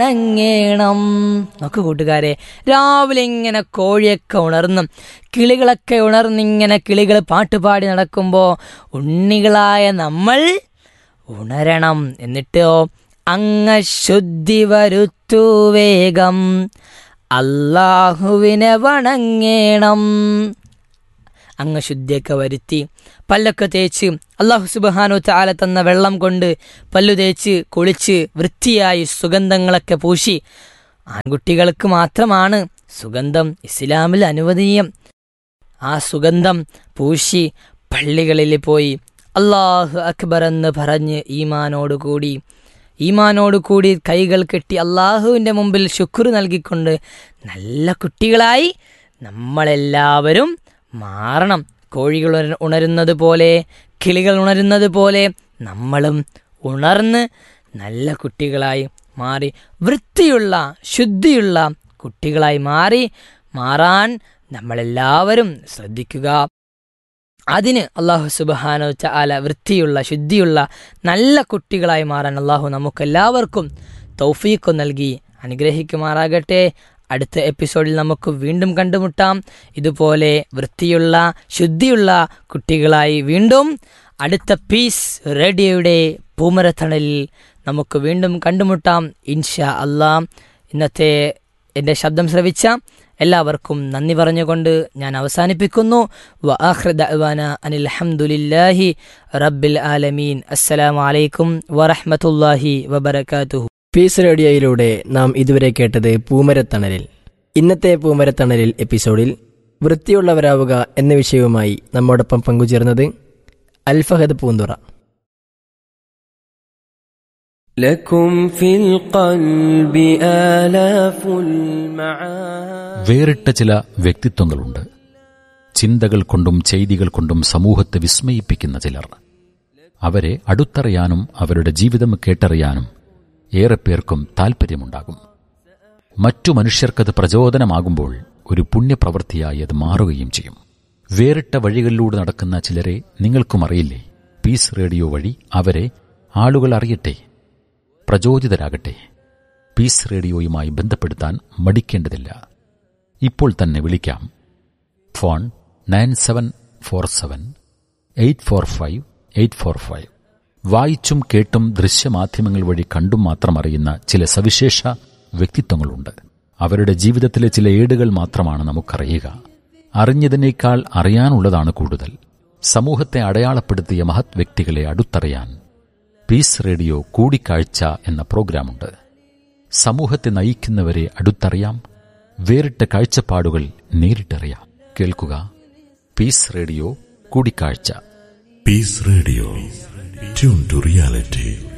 ഇറങ്ങേണം നോക്ക് കൂട്ടുകാരെ രാവിലെ ഇങ്ങനെ കോഴിയൊക്കെ ഉണർന്നും കിളികളൊക്കെ ഉണർന്നിങ്ങനെ കിളികൾ പാട്ടുപാടി നടക്കുമ്പോൾ ഉണ്ണികളായ നമ്മൾ ഉണരണം എന്നിട്ടോ അങ്ങ ശുദ്ധി വരുത്തു വേഗം അള്ളാഹുവിനെ വണങ്ങേണം അങ്ങ് ശുദ്ധിയൊക്കെ വരുത്തി പല്ലൊക്കെ തേച്ച് അള്ളാഹു സുബഹാനു ചാല തന്ന വെള്ളം കൊണ്ട് പല്ലു തേച്ച് കുളിച്ച് വൃത്തിയായി സുഗന്ധങ്ങളൊക്കെ പൂശി ആൺകുട്ടികൾക്ക് മാത്രമാണ് സുഗന്ധം ഇസ്ലാമിൽ അനുവദനീയം ആ സുഗന്ധം പൂശി പള്ളികളിൽ പോയി അള്ളാഹു അക്ബർ എന്ന് പറഞ്ഞ് ഈമാനോടുകൂടി ഈമാനോടുകൂടി കൈകൾ കെട്ടി അള്ളാഹുവിൻ്റെ മുമ്പിൽ ശുക്ർ നൽകിക്കൊണ്ട് നല്ല കുട്ടികളായി നമ്മളെല്ലാവരും മാറണം കോഴികൾ ഉണര- ഉണരുന്നത് പോലെ കിളികൾ ഉണരുന്നത് പോലെ നമ്മളും ഉണർന്ന് നല്ല കുട്ടികളായി മാറി വൃത്തിയുള്ള ശുദ്ധിയുള്ള കുട്ടികളായി മാറി മാറാൻ നമ്മളെല്ലാവരും ശ്രദ്ധിക്കുക അതിന് അള്ളാഹു സുബഹാനോ ചാല വൃത്തിയുള്ള ശുദ്ധിയുള്ള നല്ല കുട്ടികളായി മാറാൻ അള്ളാഹു നമുക്കെല്ലാവർക്കും തൗഫീഖ് നൽകി അനുഗ്രഹിക്കുമാറാകട്ടെ അടുത്ത എപ്പിസോഡിൽ നമുക്ക് വീണ്ടും കണ്ടുമുട്ടാം ഇതുപോലെ വൃത്തിയുള്ള ശുദ്ധിയുള്ള കുട്ടികളായി വീണ്ടും അടുത്ത പീസ് റേഡിയോയുടെ പൂമരത്തണലിൽ നമുക്ക് വീണ്ടും കണ്ടുമുട്ടാം ഇൻഷാ അല്ലാ ഇന്നത്തെ എൻ്റെ ശബ്ദം ശ്രവിച്ച എല്ലാവർക്കും നന്ദി പറഞ്ഞുകൊണ്ട് ഞാൻ അവസാനിപ്പിക്കുന്നു വ ആഖിറ ദഅ്വാന അനിൽ ഹംദുലില്ലാഹി റബ്ബിൽ ആലമീൻ അസ്സലാമു അലൈക്കും വറഹ്മത്തുള്ളാഹി വബറകാതുഹു പീസ് റേഡിയോയിലൂടെ നാം ഇതുവരെ കേട്ടത് പൂമരത്തണലിൽ ഇന്നത്തെ പൂമരത്തണലിൽ എപ്പിസോഡിൽ വൃത്തിയുള്ളവരാവുക എന്ന വിഷയവുമായി നമ്മോടൊപ്പം പങ്കുചേർന്നത് അൽഫഹദ് പൂന്തുറ لكم في القلب آلاف المعاني വേറിട്ട ചില വ്യക്തിത്വങ്ങളുണ്ട് ചിന്തകൾ കൊണ്ടും ചെയ്തികൾ കൊണ്ടും സമൂഹത്തെ വിസ്മയിപ്പിക്കുന്ന ചിലർ അവരെ അടുത്തറിയാനും അവരുടെ ജീവിതം കേട്ടറിയാനും ഏറെ പേർക്കും താൽപ്പര്യമുണ്ടാകും മറ്റു മനുഷ്യർക്കത് പ്രചോദനമാകുമ്പോൾ ഒരു പുണ്യപ്രവൃത്തിയായി അത് മാറുകയും ചെയ്യും വേറിട്ട വഴികളിലൂടെ നടക്കുന്ന ചിലരെ നിങ്ങൾക്കും അറിയില്ലേ പീസ് റേഡിയോ വഴി അവരെ ആളുകൾ അറിയട്ടെ പ്രചോദിതരാകട്ടെ പീസ് റേഡിയോയുമായി ബന്ധപ്പെടുത്താൻ മടിക്കേണ്ടതില്ല ഇപ്പോൾ തന്നെ വിളിക്കാം phone nine seven four seven eight four five eight four five വായിച്ചും കേട്ടും ദൃശ്യമാധ്യമങ്ങൾ വഴി കണ്ടും മാത്രം അറിയുന്ന ചില സവിശേഷ വ്യക്തിത്വങ്ങളുണ്ട് അവരുടെ ജീവിതത്തിലെ ചില ഏടുകൾ മാത്രമാണ് നമുക്കറിയുക അറിഞ്ഞതിനേക്കാൾ അറിയാനുള്ളതാണ് കൂടുതൽ സമൂഹത്തെ അടയാളപ്പെടുത്തിയ മഹത് വ്യക്തികളെ അടുത്തറിയാൻ പീസ് റേഡിയോ കൂടിക്കാഴ്ച എന്ന പ്രോഗ്രാമുണ്ട് സമൂഹത്തെ നയിക്കുന്നവരെ അടുത്തറിയാം വേറിട്ട കാഴ്ചപ്പാടുകൾ നേരിട്ടറിയാം കേൾക്കുക പീസ് റേഡിയോ കൂടിക്കാഴ്ച Peace Radio. Tune to reality.